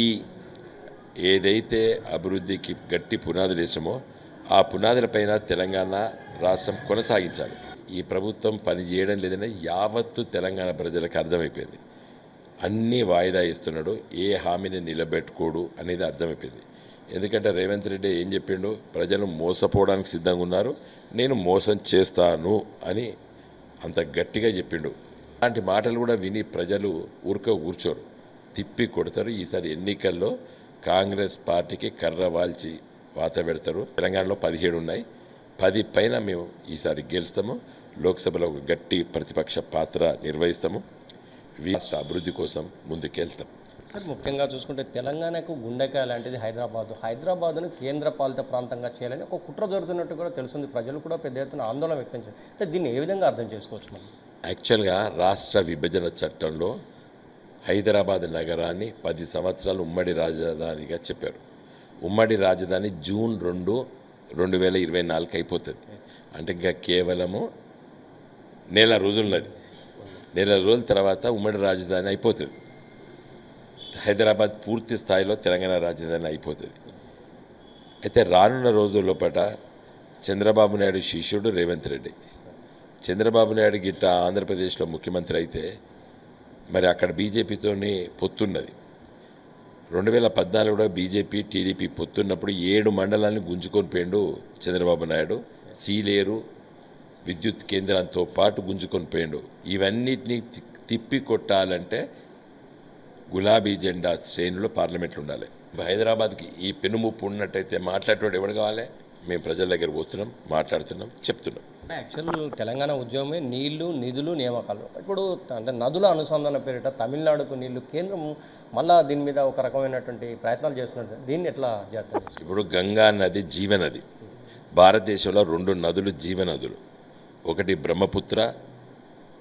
ఏదైతే అభివృద్ధికి గట్టి పునాదులు వేసామో ఆ పునాదులపైన తెలంగాణ రాష్ట్రం కొనసాగించాలి ఈ ప్రభుత్వం పని చేయడం లేదని యావత్తు తెలంగాణ ప్రజలకు అర్థమైపోయింది అన్నీ వాయిదా ఇస్తున్నాడు ఏ హామీని నిలబెట్టుకోడు అనేది అర్థమైపోయింది ఎందుకంటే రేవంత్ రెడ్డి ఏం చెప్పిండు ప్రజలు మోసపోవడానికి సిద్ధంగా ఉన్నారు నేను మోసం చేస్తాను అని అంత గట్టిగా చెప్పిండు అలాంటి మాటలు కూడా విని ప్రజలు ఊరిక కూర్చోరు తిప్పి కొడతారు ఈసారి ఎన్నికల్లో కాంగ్రెస్ పార్టీకి కర్ర వాల్చి వాత పెడతారు తెలంగాణలో పదిహేడు ఉన్నాయి పది పైన మేము ఈసారి గెలుస్తాము లోక్సభలో ఒక గట్టి ప్రతిపక్ష పాత్ర నిర్వహిస్తాము రాష్ట్ర అభివృద్ధి కోసం ముందుకెళ్తాం సార్ ముఖ్యంగా చూసుకుంటే తెలంగాణకు గుండెకాయ లాంటిది హైదరాబాద్ హైదరాబాద్ను కేంద్ర పాలిత ప్రాంతంగా చేయాలని ఒక కుట్ర జరుగుతున్నట్టు కూడా తెలుస్తుంది ప్రజలు కూడా పెద్ద ఎత్తున ఆందోళన వ్యక్తం చేస్తారు అంటే దీన్ని ఏ విధంగా అర్థం చేసుకోవచ్చు మనం యాక్చువల్గా రాష్ట్ర విభజన చట్టంలో హైదరాబాద్ నగరాన్ని పది సంవత్సరాలు ఉమ్మడి రాజధానిగా చెప్పారు ఉమ్మడి రాజధాని జూన్ రెండు రెండు వేల ఇరవై నాలుగు అయిపోతుంది అంటే ఇంకా కేవలము నెల రోజులున్నది నెల రోజుల తర్వాత ఉమ్మడి రాజధాని అయిపోతుంది హైదరాబాద్ పూర్తి స్థాయిలో తెలంగాణ రాజధాని అయిపోతుంది అయితే రానున్న రోజుల లోపల చంద్రబాబు నాయుడు శిష్యుడు రేవంత్ రెడ్డి చంద్రబాబు నాయుడు గిట్ట ఆంధ్రప్రదేశ్లో ముఖ్యమంత్రి అయితే మరి అక్కడ బీజేపీతోనే పొత్తున్నది రెండు వేల పద్నాలుగులో బీజేపీ టీడీపీ పొత్తున్నప్పుడు ఏడు మండలాన్ని గుంజుకొని పోయిండు చంద్రబాబు నాయుడు సీలేరు విద్యుత్ కేంద్రంతో పాటు గుంజుకొని పోయిండు ఇవన్నిటిని తి- తిప్పి కొట్టాలంటే గులాబీ జెండా శ్రేణులు పార్లమెంట్లో ఉండాలి హైదరాబాద్కి ఈ పెనుముప్పు ఉన్నట్టయితే మాట్లాడేవాడు ఎవడు కావాలి మేము ప్రజల దగ్గర పోతున్నాం మాట్లాడుతున్నాం చెప్తున్నాం యాక్చువల్ తెలంగాణ ఉద్యమమే నీళ్లు నిధులు నియామకాలు ఇప్పుడు అంటే నదుల అనుసంధాన పేరిట తమిళనాడుకు నీళ్లు కేంద్రం మళ్ళా దీని మీద ఒక రకమైనటువంటి ప్రయత్నాలు చేస్తున్నట్టు దీన్ని ఎట్లా చేస్తారు ఇప్పుడు గంగా నది జీవనది భారతదేశంలో రెండు నదులు జీవనదులు ఒకటి బ్రహ్మపుత్ర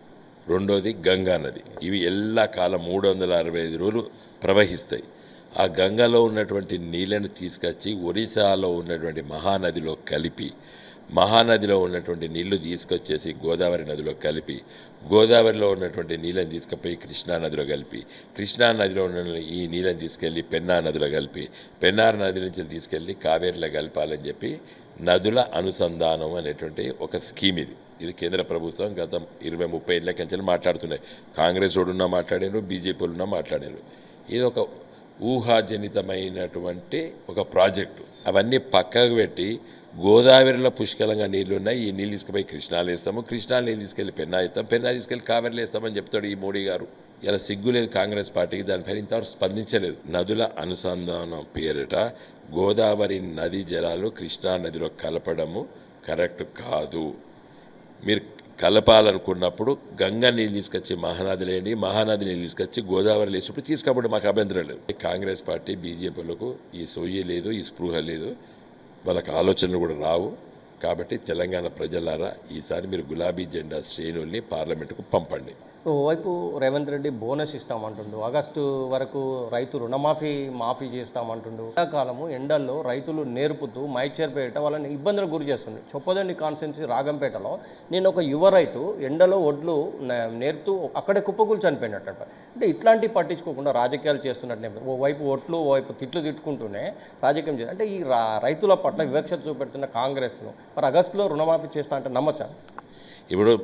రెండోది గంగా నది ఇవి ఎల్లా కాలం మూడు వందల అరవై ఐదు రోజులు ప్రవహిస్తాయి ఆ గంగలో ఉన్నటువంటి నీళ్ళని తీసుకొచ్చి ఒరిస్సాలో ఉన్నటువంటి మహానదిలో కలిపి మహానదిలో ఉన్నటువంటి నీళ్లు తీసుకొచ్చేసి గోదావరి నదిలో కలిపి గోదావరిలో ఉన్నటువంటి నీళ్ళని తీసుకుపోయి కృష్ణా నదిలో కలిపి కృష్ణా నదిలో ఉన్న ఈ నీళ్ళని తీసుకెళ్ళి పెన్నా నదిలో కలిపి పెన్నార్ నది నుంచి తీసుకెళ్ళి కావేరిలో కలపాలని చెప్పి నదుల అనుసంధానం అనేటువంటి ఒక స్కీమ్ ఇది ఇది కేంద్ర ప్రభుత్వం గత ఇరవై ముప్పై ఏళ్ళ కంచెలు మాట్లాడుతున్నాయి కాంగ్రెస్ వాడున్నా మాట్లాడారు బీజేపీ వాళ్ళున్నా మాట్లాడారు ఇది ఒక ఊహాజనితమైనటువంటి ఒక ప్రాజెక్టు అవన్నీ పక్కకు పెట్టి గోదావరిలో పుష్కలంగా నీళ్లు ఉన్నాయి ఈ నీళ్ళు తీసుకుపోయి కృష్ణాలు వేస్తాము కృష్ణాలు నీళ్ళు తీసుకెళ్ళి పెన్నా వేస్తాం పెన్నా తీసుకెళ్ళి కావేరిలో వేస్తామని చెప్తాడు ఈ మోడీ గారు ఇలా సిగ్గు లేదు కాంగ్రెస్ పార్టీకి దానిపైన ఇంతవరకు స్పందించలేదు నదుల అనుసంధానం పేరిట గోదావరి నది జలాలు కృష్ణా నదిలో కలపడము కరెక్ట్ కాదు మీరు కలపాలనుకున్నప్పుడు గంగా నీళ్ళు తీసుకొచ్చి మహానది లేండి మహానది నీళ్ళు తీసుకొచ్చి గోదావరి లేచినప్పుడు తీసుకోబడి మాకు అభ్యంతరం లేదు కాంగ్రెస్ పార్టీ బీజేపీలకు ఈ సొయ్యి లేదు ఈ స్పృహ లేదు వాళ్ళకి ఆలోచనలు కూడా రావు కాబట్టి తెలంగాణ ప్రజలారా ఈసారి మీరు గులాబీ జెండా శ్రేణుల్ని పార్లమెంటుకు పంపండి ఓవైపు రేవంత్ రెడ్డి బోనస్ ఇస్తామంటుండు ఆగస్టు వరకు రైతు రుణమాఫీ మాఫీ చేస్తామంటుండు ఎండాకాలము ఎండల్లో రైతులు నేర్పుతూ మైచేర్పేట వాళ్ళని ఇబ్బందులకు గురి చేస్తుంది చొప్పదండి కాన్స్టెన్సీ రాగంపేటలో నేను ఒక యువ రైతు ఎండలో ఒడ్లు నే- నేర్పుతూ అక్కడే కుప్పకూలు చనిపోయినట్ట అంటే ఇట్లాంటివి పట్టించుకోకుండా రాజకీయాలు చేస్తున్నట్టు నేను- ఓవైపు ఒట్లు ఓవైపు తిట్లు తిట్టుకుంటూనే రాజకీయం చేయాలి అంటే ఈ రా- రైతుల పట్ల వివక్షత చూపెడుతున్న కాంగ్రెస్ను మరి ఆగస్టులో రుణమాఫీ చేస్తా అంటే నమ్మచ్చా ఇప్పుడు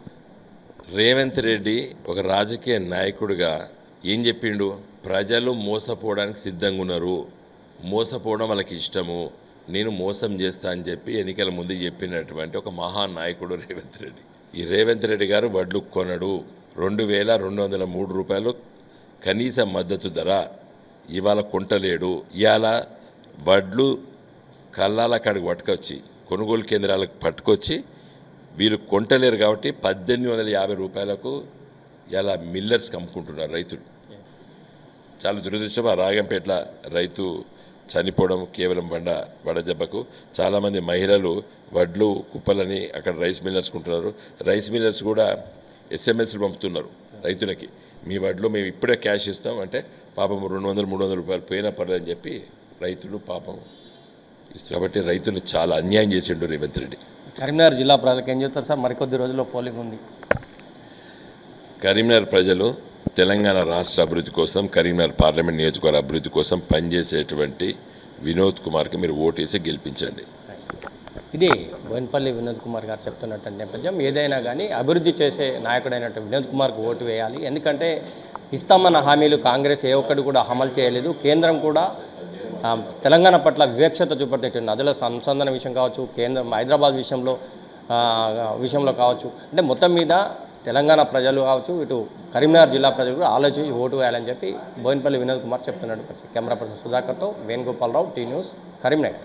రేవంత్ రెడ్డి ఒక రాజకీయ నాయకుడిగా ఏం చెప్పిండు ప్రజలు మోసపోవడానికి సిద్ధంగా ఉన్నారు మోసపోవడం వాళ్ళకి ఇష్టము నేను మోసం చేస్తా అని చెప్పి ఎన్నికల ముందు చెప్పినటువంటి ఒక మహానాయకుడు రేవంత్ రెడ్డి ఈ రేవంత్ రెడ్డి గారు వడ్లు కొనడు రెండు వేల రెండు వందల మూడు రూపాయలు కనీస మద్దతు ధర ఇవాళ కొంటలేడు ఇవాళ వడ్లు కల్లాల కాడికి పట్టుకొచ్చి కొనుగోలు కేంద్రాలకు పట్టుకొచ్చి వీళ్ళు కొంటలేరు కాబట్టి పద్దెనిమిది వందల యాభై రూపాయలకు ఇలా మిల్లర్స్కి అమ్ముకుంటున్నారు రైతులు చాలా దురదృష్టం ఆ రాగంపేట్ల రైతు చనిపోవడం కేవలం బండ వడదెబ్బకు చాలామంది మహిళలు వడ్లు కుప్పలని అక్కడ రైస్ మిల్లర్స్ కొంటున్నారు రైస్ మిల్లర్స్ కూడా ఎస్ఎంఎస్లు పంపుతున్నారు రైతులకి మీ వడ్లు మేము ఇప్పుడే క్యాష్ ఇస్తాం అంటే పాపం రెండు వందలు మూడు వందల రూపాయలు పోయినా పర్లేదని చెప్పి రైతులు పాపం ఇస్తారు కాబట్టి రైతులు చాలా అన్యాయం చేసిండు రేవంత్ రెడ్డి కరీంనగర్ జిల్లా ప్రజలకు ఏం చెప్తారు సార్ మరికొద్ది రోజుల్లో పోలింగ్ ఉంది కరీంనగర్ ప్రజలు తెలంగాణ రాష్ట్ర అభివృద్ధి కోసం కరీంనగర్ పార్లమెంట్ నియోజకవర్గ అభివృద్ధి కోసం పనిచేసేటువంటి వినోద్ కుమార్కి మీరు ఓటేసి గెలిపించండి ఇది బోయినపల్లి వినోద్ కుమార్ గారు చెప్తున్నటువంటి నేపథ్యం ఏదైనా కానీ అభివృద్ధి చేసే నాయకుడైనటువంటి వినోద్ కుమార్కు ఓటు వేయాలి ఎందుకంటే ఇస్తామన్న హామీలు కాంగ్రెస్ ఏ ఒక్కటి కూడా అమలు చేయలేదు కేంద్రం కూడా ఆ, తెలంగాణ పట్ల వివక్షత చూపెట్టే నదుల అనుసంధాన విషయం కావచ్చు కేంద్రం హైదరాబాద్ విషయంలో ఆ, విషయంలో కావచ్చు అంటే మొత్తం మీద తెలంగాణ ప్రజలు కావచ్చు ఇటు కరీంనగర్ జిల్లా ప్రజలు కూడా ఆలోచించి ఓటు వేయాలని చెప్పి బోయినపల్లి వినోద్ కుమార్ చెప్తున్నాడు కెమెరా పర్సన్ సుధాకర్తో వేణుగోపాలరావు టీ న్యూస్ కరీంనగర్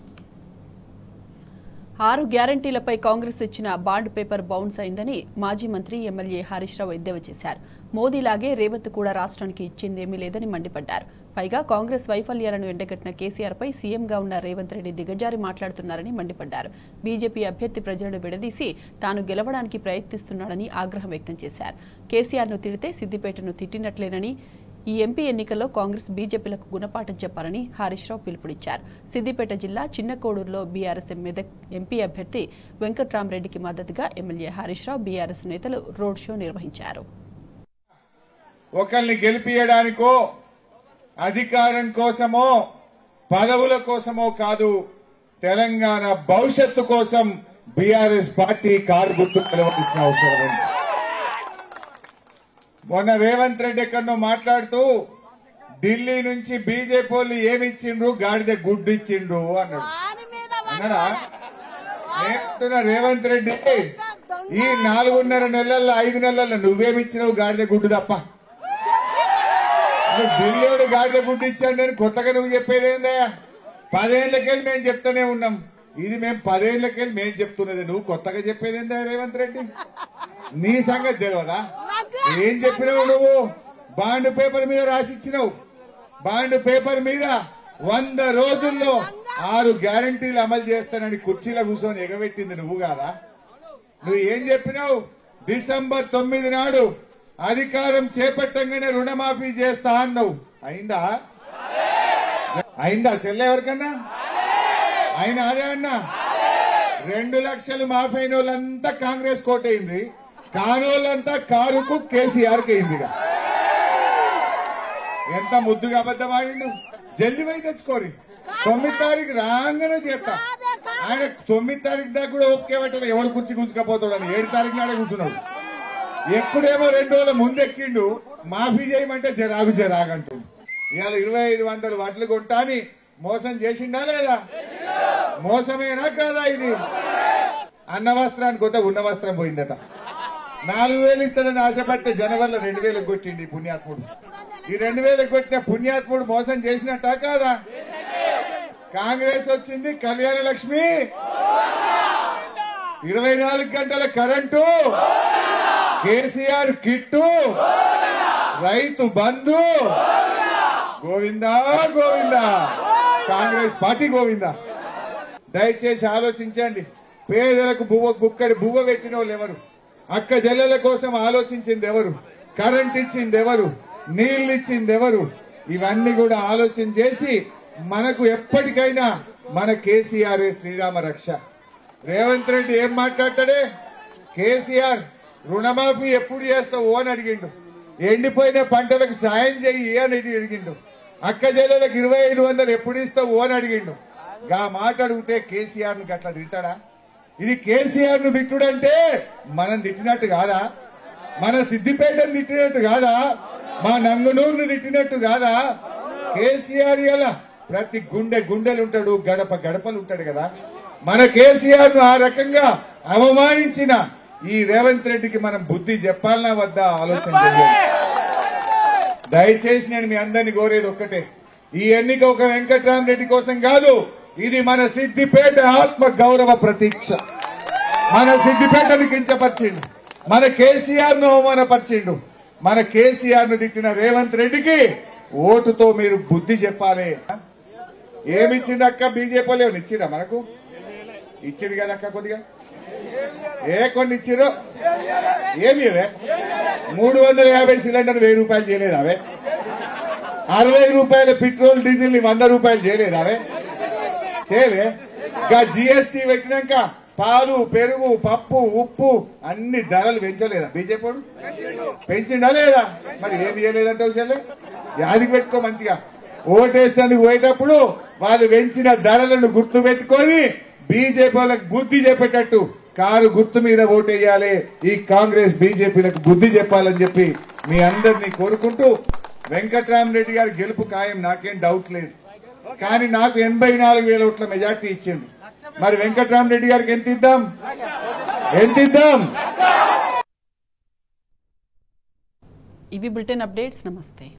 ఆరు గ్యారంటీలపై కాంగ్రెస్ ఇచ్చిన బాండ్ పేపర్ బౌన్స్ అయిందని మాజీ మంత్రి ఎమ్మెల్యే హరీష్ రావు ఎద్దేవా చేశారు మోదీలాగే రేవంత్ కూడా రాష్ట్రానికి ఇచ్చిందేమీ లేదని మండిపడ్డారు పైగా కాంగ్రెస్ వైఫల్యాలను ఎండగట్టిన కేసీఆర్పై సీఎంగా ఉన్న రేవంత్ రెడ్డి దిగజారి మాట్లాడుతున్నారని మండిపడ్డారు బీజేపీ అభ్యర్థి ప్రజలను విడదీసి తాను గెలవడానికి ప్రయత్నిస్తున్నాడని ఆగ్రహం వ్యక్తం చేశారు కేసీఆర్ను తిడితే సిద్దిపేటను తిట్టినట్లేనని ఈ ఎంపీ ఎన్నికల్లో కాంగ్రెస్ బీజేపీలకు గుణపాఠం చెప్పాలని హరీష్ రావు పిలుపునిచ్చారు సిద్దిపేట జిల్లా చిన్నకోడూరులో బీఆర్ఎస్ మెదక్ ఎంపీ అభ్యర్థి వెంకట్రామరెడ్డికి మద్దతుగా ఎమ్మెల్యే హరీష్ రావు బీఆర్ఎస్ నేతలు రోడ్ షో నిర్వహించారు ఒకరిని గెలిపియడానికో అధికారం కోసమో పదవుల కోసమో కాదు తెలంగాణ భవిష్యత్తు కోసం బీఆర్ఎస్ పార్టీ కారు గుర్తు నిలవలసిన అవసరం ఉంది మొన్న రేవంత్ రెడ్డి ఎక్కడో మాట్లాడుతూ ఢిల్లీ నుంచి బీజేపీ వాళ్ళు ఏమి ఇచ్చిండ్రు గాడిద గుడ్డు ఇచ్చిండ్రు అన్నాడు అన్నాడా నేనంటున్నా రేవంత్ రెడ్డి ఈ నాలుగున్నర నెలల్లో ఐదు నెలల్లో నువ్వేమిచ్చినావు గాడిద గుడ్డు తప్ప నువ్వు ఢిల్లీడు గాడిద గుడ్డు ఇచ్చాడు నేను కొత్తగా నువ్వు చెప్పేది ఏందయ్యా పదేళ్లకెళ్ళి మేము చెప్తానే ఉన్నాం ఇది మేము పదేళ్లకెళ్ళి మేము చెప్తున్నది నువ్వు కొత్తగా చెప్పేది ఏందా రేవంత్ రెడ్డి నీ సంగతి తెలియదా ఏం చెప్పినావు నువ్వు బాండ్ పేపర్ మీద రాసిచ్చినావు బాండ్ పేపర్ మీద వంద రోజుల్లో ఆరు గ్యారంటీలు అమలు చేస్తానని కుర్చీలో కూర్చొని ఎగబెట్టింది నువ్వు కాదా నువ్వు ఏం చెప్పినావు డిసెంబర్ తొమ్మిది నాడు అధికారం చేపట్టంగానే రుణమాఫీ చేస్తా అన్నావు అయిందా అయిందా చెల్లె ఎవరికన్నా అయినా అదే అన్నా రెండు లక్షలు మాఫీ అయిన వాళ్ళంతా కాంగ్రెస్ కోటైంది కానోళ్ళంతా కారుకు కేసీఆర్ కి అయింది ఇక. ఎంత ముద్దుగా అబద్ధం ఆడిండు జల్ది పోయి తెచ్చుకోరి తొమ్మిది తారీఖు రాగానే చేస్తా ఆయన తొమ్మిది తారీఖు దాకా కూడా ఓకే పట్టలే ఎవడు కుర్చీ కూర్చుకపోతాడని ఏడు తారీఖు నాడే కూర్చున్నాడు ఎప్పుడేమో రెండు రోజుల ముందెక్కిండు మాఫీ చేయమంటే జరాగు జరాగంటుండు ఇవాళ ఇరవై ఐదు వందల వడ్లు కొంటా అని మోసం చేసిండా లేదా మోసమేనా కాదా ఇది అన్న వస్త్రానికి కొత్త ఉన్న వస్త్రం పోయిందట నాలుగు వేలు ఇస్తాడని ఆశపడితే జనవరిలో రెండు వేలకు కొట్టిండి ఈ పుణ్యాత్ముడు ఈ రెండు వేలకు కొట్టిన పుణ్యాత్ముడు మోసం చేసినట్ట కాదా కాంగ్రెస్ వచ్చింది కళ్యాణ లక్ష్మి ఇరవై నాలుగు గంటల current KCR kit Rythu Bandhu Govinda Govinda Congress party Govinda దయచేసి ఆలోచించండి పేదలకు బువ్వ గుక్కడి బువ్వ పెట్టిన వాళ్ళు ఎవరు అక్క జల్లెల కోసం ఆలోచించింది ఎవరు కరెంట్ ఇచ్చింది ఎవరు నీళ్లు ఇచ్చింది ఎవరు ఇవన్నీ కూడా ఆలోచన చేసి మనకు ఎప్పటికైనా మన కేసీఆర్ శ్రీరామ రక్ష రేవంత్ రెడ్డి ఏం మాట్లాడతాడే కేసీఆర్ రుణమాఫీ ఎప్పుడు చేస్తావు అని అడిగిండు ఎండిపోయిన పంటలకు సాయం చెయ్యి అని అడిగిండు అక్క జల్లెలకు ఇరవై ఐదు వందలు ఎప్పుడు ఇస్తావు అని అడిగిండు గా మాట అడిగితే కేసీఆర్ ను గట్లా తిట్టాడా ఇది కేసీఆర్ ను తిట్టుడంటే మనం తిట్టినట్టు కాదా మన సిద్దిపేటను తిట్టినట్టు కాదా మా నంగునూరును తిట్టినట్టు కాదా కేసీఆర్ ఇలా ప్రతి గుండె గుండెలు ఉంటాడు గడప గడపలు ఉంటాడు కదా మన కేసీఆర్ ను ఆ రకంగా అవమానించిన ఈ రేవంత్ రెడ్డికి మనం బుద్ధి చెప్పాలన్నా వద్దా ఆలోచన చేయాలి దయచేసి నేను మీ అందరిని కోరేది ఒక్కటే ఈ ఎన్నిక ఒక వెంకట్రామరెడ్డి కోసం కాదు ఇది మన సిద్దిపేట ఆత్మ గౌరవ ప్రతీక్ష మన సిద్దిపేటను కించపరిచిండు మన కేసీఆర్ ను అవమానపరిచిండు మన కేసీఆర్ ను తిట్టిన రేవంత్ రెడ్డికి ఓటుతో మీరు బుద్ధి చెప్పాలి ఏమిచ్చింది అక్క బీజేపీ వాళ్ళు ఏమైనా ఇచ్చిరా మనకు ఇచ్చింది కదా అక్క కొద్దిగా ఏ కొన్ని ఇచ్చిరో ఏమి ఇవే మూడు వందల యాభై సిలిండర్ వెయ్యి రూపాయలు చేయలేదు అవే అరవై రూపాయల పెట్రోల్ డీజిల్ ని వంద రూపాయలు చేయలేదు అవే చేయలే ఇంకా జిఎస్టీ పెట్టినాక పాలు పెరుగు పప్పు ఉప్పు అన్ని ధరలు పెంచలేదా బీజేపీ వాడు? పెంచిండా లేదా మరి ఏమి చేయలేదంటే చెల్లె యాదికి పెట్టుకో మంచిగా ఓటేసేందుకు పోయేటప్పుడు వాళ్ళు పెంచిన ధరలను గుర్తు పెట్టుకొని బీజేపీ వాళ్ళకి బుద్ధి చెప్పేటట్టు కారు గుర్తు మీద ఓటేయాలి ఈ కాంగ్రెస్ బీజేపీలకు బుద్ధి చెప్పాలని చెప్పి మీ అందరినీ కోరుకుంటూ వెంకట్రామరెడ్డి గారి గెలుపు ఖాయం నాకేం డౌట్ లేదు కానీ నాకు ఎనభై నాలుగు వేల ఓట్ల మెజార్టీ ఇచ్చింది మరి వెంకట్రామరెడ్డి గారికి ఎంత ఇద్దాం ఎంత ఇద్దాం ఇవి బులెటిన్ అప్డేట్స్ నమస్తే